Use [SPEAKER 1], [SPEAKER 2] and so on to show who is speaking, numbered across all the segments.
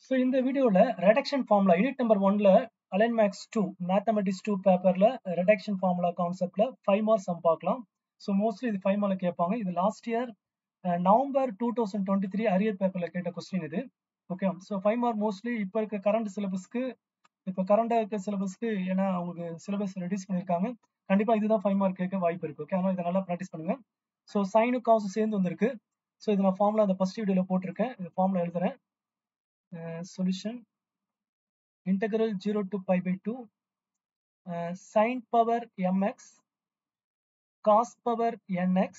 [SPEAKER 1] so இந்த வீடியோல reduction formula unit number ஒன்ல அலைன் மேக்ஸ் டூ மேத்தமெட்டிக்ஸ் டூ பேப்பர்ல ரெடக்ஷன் ஃபார்முலா கான்செப்ட்ல ஃபைவ் மார்க்ஸ் சம் பார்க்கலாம் ஸோ மோஸ்ட்லி இது ஃபைவ் மார்க் கேட்பாங்க இது last year November two thousand twenty three arrear பேப்பர்ல கேட்ட கொஸ்டின் இது okay so five mark mostly இப்போ இருக்க கரண்ட் சிலபஸ்க்கு இப்போ கரண்டாக இருக்க சிலபஸ்க்கு ஏன்னா அவங்களுக்கு சிலபஸ் ரெடியூஸ் பண்ணியிருக்காங்க கண்டிப்பாக இதுதான் ஃபைவ் மார்க் கேட்க வாய்ப்பு இருக்கு ஓகே அதனால இதை நல்லா ப்ராக்டிஸ் பண்ணுங்க ஸோ சைனு காசும் சேர்ந்து வந்திருக்கு ஸோ இது நான் ஃபார்முலா அந்த ஃபர்ஸ்ட் வீடியோவில் போட்டிருக்கேன் இது ஃபார்முலா எழுதுறேன் solution integral 0 to pi by 2 uh, sin power mx cos power nx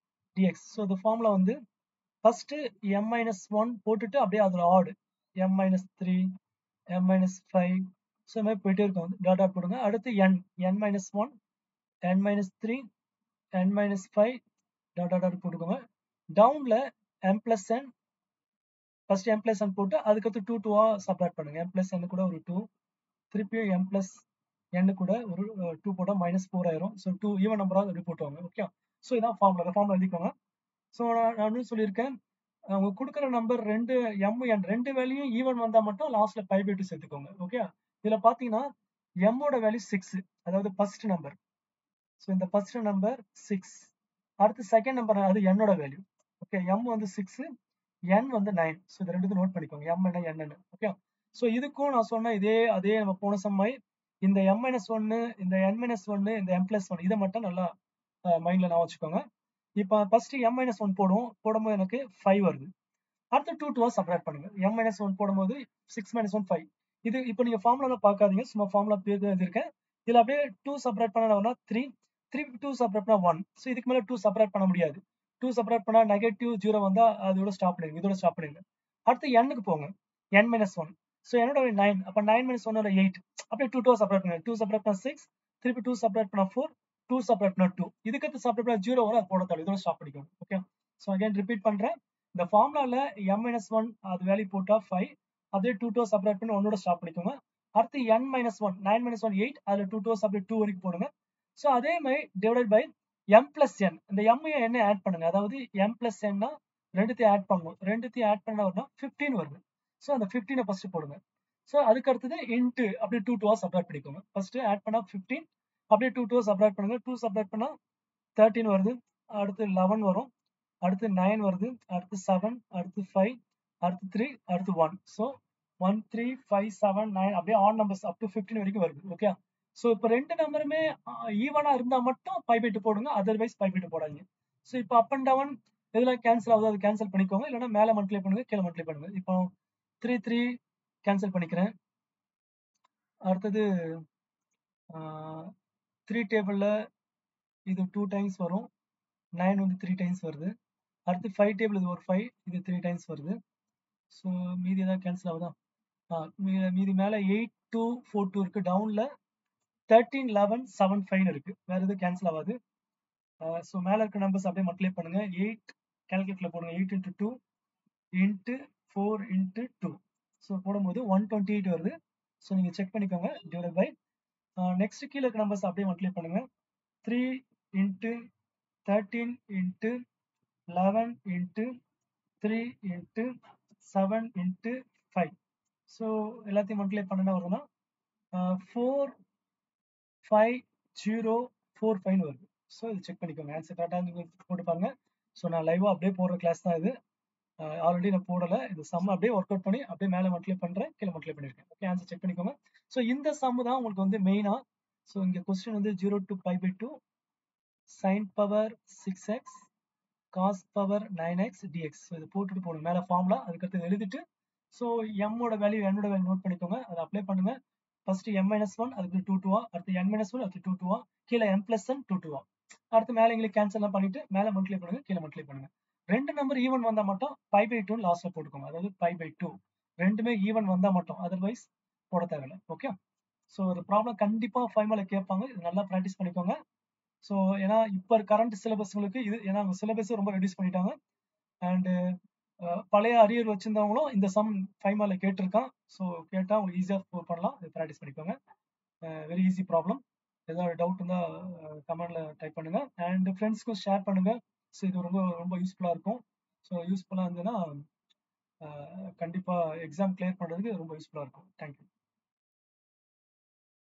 [SPEAKER 1] dx so இந்த ஃபார்முலா வந்து ஃபர்ஸ்ட் m மைனஸ் ஒன் போட்டுட்டு அப்படியே அதில் ஆடு m minus three m minus five so இந்த மாதிரி போயிட்டே இருக்கும் டாட் டாட் போடுங்க அடுத்து n n minus one n minus three n minus five dot dot dot போட்டுக்கோங்க டவுன்ல m plus n first M plus N போட்டு அதுக்கடுத்து டூ டூவா சப்ராக்ட் பண்ணுங்க எம் பிளஸ் என் கூட ஒரு டூ திருப்பியும் எம் பிளஸ் என் கூட ஒரு டூ போட்டால் மைனஸ் ஃபோர் ஆயிரும் ஸோ டூ ஈவன் நம்பராக அப்படி போட்டுவாங்க ஓகே ஸோ இதான் ஃபார்முலா அந்த ஃபார்முலா எழுதிக்கோங்க ஸோ நான் நான் சொல்லியிருக்கேன் அவங்க கொடுக்குற நம்பர் ரெண்டு எம் என் ரெண்டு வேல்யூயும் ஈவன் வந்தால் மட்டும் லாஸ்ட்ல பை பை டூ சேர்த்துக்கோங்க ஓகே இதில் பார்த்தீங்கன்னா எம்மோட வேல்யூ சிக்ஸ் அதாவது ஃபர்ஸ்ட் நம்பர் ஸோ இந்த ஃபர்ஸ்ட் நம்பர் சிக்ஸ் அடுத்து செகண்ட் நம்பர் அது என்னோட வேல்யூ ஓகே எம் வந்து சிக்ஸ் n வந்து நைன் ஸோ இது ரெண்டு நோட் பண்ணிக்கோங்க m என்ன n ஓகே ஸோ இதுக்கும் நான் சொன்ன இதே அதே நம்ம போன சம்மாய் இந்த m மைனஸ் ஒன்னு இந்த n மைனஸ் ஒன்னு இந்த m பிளஸ் ஒன் இதை மட்டும் நல்லா மைண்ட்ல நான் வச்சுக்கோங்க இப்போ ஃபர்ஸ்ட் m மைனஸ் ஒன் போடுவோம் போடும்போது எனக்கு ஃபைவ் வருது அடுத்து டூ டூவா செப்பரேட் பண்ணுங்க m மைனஸ் ஒன் போடும்போது சிக்ஸ் மைனஸ் ஒன் ஃபைவ் இது இப்போ நீங்க ஃபார்முலா பார்க்காதீங்க சும்மா ஃபார்முலா பேர் எழுதிருக்கேன் இதுல அப்படியே டூ செப்பரேட் பண்ணா த்ரீ த்ரீ டூ செப்பரேட் பண்ணா ஒன் ஸோ இதுக்கு மேலே டூ செப்பரேட் பண்ண முடியாது டூ செப்பரேட் பண்ணா நெகட்டிவ் ஜீரோ வந்தா அதோட ஸ்டாப் பண்ணிடுங்க இதோட ஸ்டாப் பண்ணிடுங்க அடுத்து எண்ணுக்கு போங்க என் மைனஸ் ஒன் ஸோ என்னோட நைன் அப்போ நைன் மைனஸ் ஒன்னோட எயிட் அப்படியே டூ டூ செப்பரேட் பண்ணுங்க டூ செப்பரேட் பண்ண சிக்ஸ் திருப்பி டூ செப்பரேட் பண்ண ஃபோர் டூ செப்பரேட் பண்ண டூ இதுக்கு செப்பரேட் பண்ண ஜீரோ வரும் அது போட தேவை இதோட ஸ்டாப் பண்ணிக்கோங்க ஓகே ஸோ அகைன் ரிப்பீட் பண்றேன் இந்த ஃபார்முலால எம் மைனஸ் ஒன் அது வேல்யூ போட்டா ஃபைவ் அதே டூ டூ செப்பரேட் பண்ணி ஒன்னோட ஸ்டாப் பண்ணிக்கோங்க அடுத்து N minus one nine minus one eight அதுல டூ டூ செப்பரேட் டூ வரைக்கும் போடுங்க ஸோ அதே மாதிரி divide by M plus N இந்த எம்மையும் என்ன ஆட் பண்ணுங்க அதாவது எம் பிளஸ் என்னா ரெண்டுத்தையும் ஆட் பண்ணணும் ரெண்டுத்தையும் ஆட் பண்ண வரணும் ஃபிஃப்டீன் வருது ஸோ அந்த ஃபிஃப்டீனை ஃபர்ஸ்ட் போடுங்க ஸோ அதுக்கு அடுத்தது இன்ட்டு அப்படியே டூ டூவா சப்ரேட் பண்ணிக்கோங்க ஃபர்ஸ்ட் ஆட் பண்ணா ஃபிஃப்டீன் அப்படியே டூ டூவா சப்ரேட் பண்ணுங்க டூ சப்ரேட் பண்ணா தேர்ட்டின் வருது அடுத்து லெவன் வரும் அடுத்து நைன் வருது அடுத்து செவன் அடுத்து ஃபைவ் அடுத்து த்ரீ அடுத்து one so one three five seven nine அப்படியே on numbers up to fifteen வரைக்கும் வருது ஓகே ஸோ இப்போ ரெண்டு நம்பருமே ஈவனா இருந்தா மட்டும் பை பைட்டு போடுங்க அதர்வைஸ் பை பைட்டு போடாதீங்க ஸோ இப்போ அப் அண்ட் டவுன் எதுல கேன்சல் ஆகுது அது கேன்சல் பண்ணிக்கோங்க இல்லைன்னா மேலே மல்டிப்ளை பண்ணுங்க கீழே மல்டிப்ளை பண்ணுங்க இப்போ த்ரீ த்ரீ கேன்சல் பண்ணிக்கிறேன் அடுத்தது த்ரீ டேபிள்ல இது டூ டைம்ஸ் வரும் நைன் வந்து த்ரீ டைம்ஸ் வருது அடுத்து ஃபைவ் டேபிள் இது ஒரு ஃபைவ் இது த்ரீ டைம்ஸ் வருது ஸோ மீதி ஏதாவது கேன்சல் ஆகுதா மீதி மேலே எயிட் டூ ஃபோர் டூ இருக்கு டவுன்ல தேர்ட்டீன் லெவன் செவன் ஃபைவ் இருக்கு வேற எதுவும் கேன்சல் ஆகாது ஸோ மேலே இருக்க நம்பர்ஸ் அப்படியே மல்டிப்ளை பண்ணுங்க எயிட் கேல்குலேட்டர்ல போடுங்க eight into two into four into two so போடும்போது ஒன் டுவெண்ட்டி எயிட் வருது ஸோ நீங்கள் செக் பண்ணிக்கோங்க டிவைட் பை நெக்ஸ்ட் கீழே இருக்க நம்பர்ஸ் அப்படியே மல்டிப்ளை பண்ணுங்க three into thirteen into eleven into three into seven into five so எல்லாத்தையும் மல்டிப்ளை பண்ணனா வருதுன்னா four five zero four five வருது ஸோ இது செக் பண்ணிக்கோங்க ஆன்சர் கரெக்டாக நீங்கள் போட்டு பாருங்க ஸோ நான் லைவாக அப்படியே போடுற கிளாஸ் தான் இது ஆல்ரெடி நான் போடலை இது சம் அப்படியே ஒர்க் அவுட் பண்ணி அப்படியே மேலே மல்டிப்ளை பண்ணுறேன் கீழே மல்டிப்ளை பண்ணியிருக்கேன் ஓகே ஆன்சர் செக் பண்ணிக்கோங்க ஸோ இந்த சம் தான் உங்களுக்கு வந்து மெயினாக ஸோ இங்கே கொஸ்டின் வந்து zero to pi by two sine power six x cos power nine x d x so இது போட்டுட்டு போகணும் மேலே ஃபார்ம்ல அதுக்கடுத்து எழுதிட்டு ஸோ எம்மோட வேல்யூ என்னோட வேல்யூ நோட் பண்ணிக்கோங்க அதை அப்ளை பண்ணுங்க ஃபர்ஸ்ட் எம் மைனஸ் ஒன் அதுக்கு டூ டூவா அடுத்து என் மைனஸ் ஒன் அடுத்து டூ டூவா கீழே எம் பிளஸ் ஒன் டூ டூவா அடுத்து மேலே எங்களுக்கு கேன்சல் பண்ணிட்டு மேலே மல்டிப்ளை பண்ணுங்க கீழே மல்டிப்ளை பண்ணுங்க ரெண்டு நம்பர் ஈவன் வந்தா மட்டும் பை பை டூ லாஸ்ட்ல போட்டுக்கோங்க அதாவது பை பை டூ ரெண்டுமே ஈவன் வந்தா மட்டும் அதர்வைஸ் போட தேவையில்லை ஓகே ஸோ ஒரு ப்ராப்ளம் கண்டிப்பா ஃபைவ்ல கேட்பாங்க இது நல்லா ப்ராக்டிஸ் பண்ணிக்கோங்க ஸோ ஏன்னா இப்போ கரண்ட் சிலபஸ்களுக்கு இது ஏன்னா அவங்க சிலபஸ் ரொம்ப ரெடியூஸ் பண்ணிட்டாங்க அண்டு பழைய அரியர் வச்சிருந்தவங்களும் இந்த சம் ஃபைவ் மார்ல கேட்டிருக்கான் ஸோ கேட்டால் உங்களுக்கு ஈஸியாக ஸ்கோர் பண்ணலாம் இது ப்ராக்டிஸ் பண்ணிக்கோங்க வெரி ஈஸி ப்ராப்ளம் ஏதாவது டவுட் இருந்தால் கமெண்ட்ல டைப் பண்ணுங்க அண்ட் ஃப்ரெண்ட்ஸ்க்கும் ஷேர் பண்ணுங்க ஸோ இது ரொம்ப ரொம்ப யூஸ்ஃபுல்லாக இருக்கும் ஸோ யூஸ்ஃபுல்லாக இருந்ததுன்னா கண்டிப்பா எக்ஸாம் கிளியர் பண்றதுக்கு ரொம்ப யூஸ்ஃபுல்லா இருக்கும் தேங்க்யூ